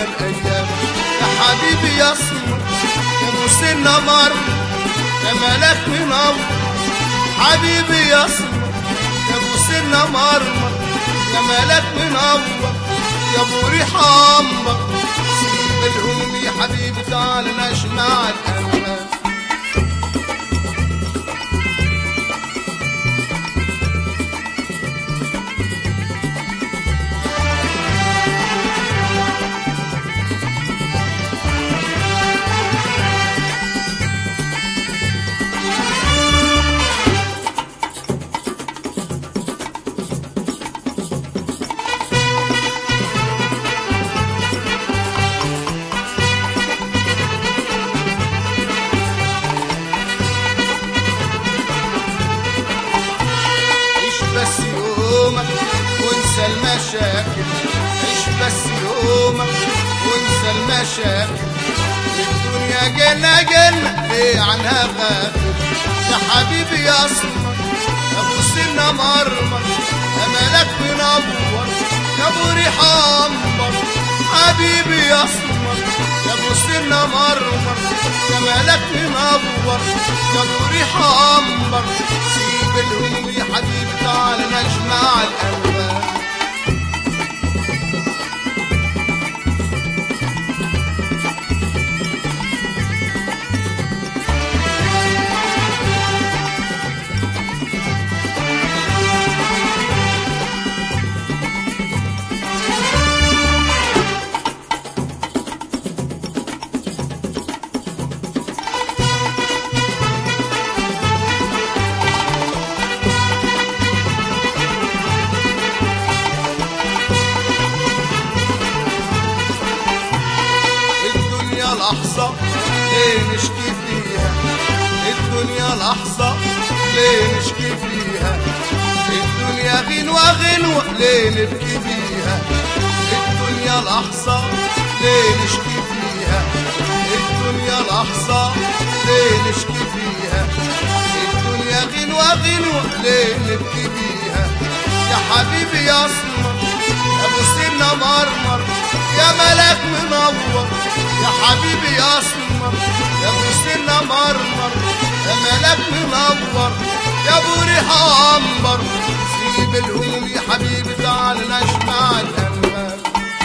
الايام يا حبيبي يا اسمر يا مسن مر يا ملاك منور حبيبي يا اسمر يا مسن مرمر يا ملاك منور يا ابو ريح امبر سيب الهموم يا حبيبي تعال نجمع الانوار عيش بس يومك وانسى المشاكل عيش بس يومك وانسى المشاكل الدنيا جنة جنة ليه عنها غافل يا حبيبي يا اسمر يا ابو سنة مرمر يا ملاك منور يا ابو ريح انبر حبيبي يا اسمر يا ابو سنة مرمر يا ملاك منور يا ابو ريح انبر سيب الهموم يا حبيبي تعال نجمع الالوان الدنيا لحظة ليه نشكي فيها الدنيا لحظة ليه نشكي فيها الدنيا غنوة غنوة ليه نبكي فيها الدنيا لحظة ليه نشكي فيها الدنيا لحظة ليه نشكي فيها الدنيا غنوة غنوة ليه نبكي فيها يا حبيبي يا اسمر يا ابو سنة مرمر يا ملاك منور يا حبيبي يا اسمر يا ابو سنة مرمر يا ملاك منور يا ابو ريح انبر سيب الهموم يا حبيبي تعال نجمع الانوار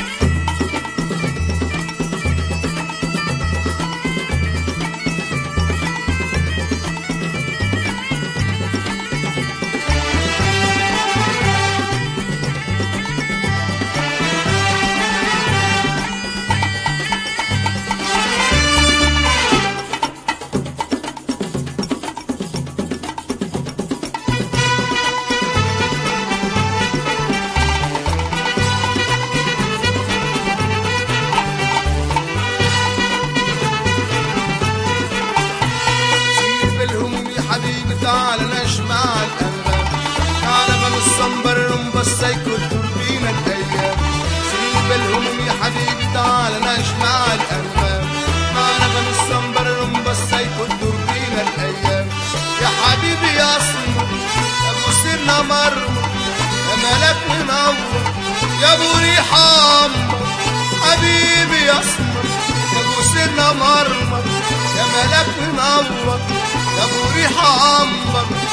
سيب الهموم يا حبيبي تعال نجمع الأنغام تعال بنو الصنبر بس يكون بينا الأيام سيب الهموم يا حبيبي تعال نجمع الأنغام تعال بنو الصنبر بس يكون بينا الأيام يا حبيبي يا اسمر يا ابو سيرنا مرمر يا ملاك منور يا ابو ريح أمر حبيبي يا اسمر يا ابو سيرنا مرمر يا ملاك منور يا ابو ريح انبر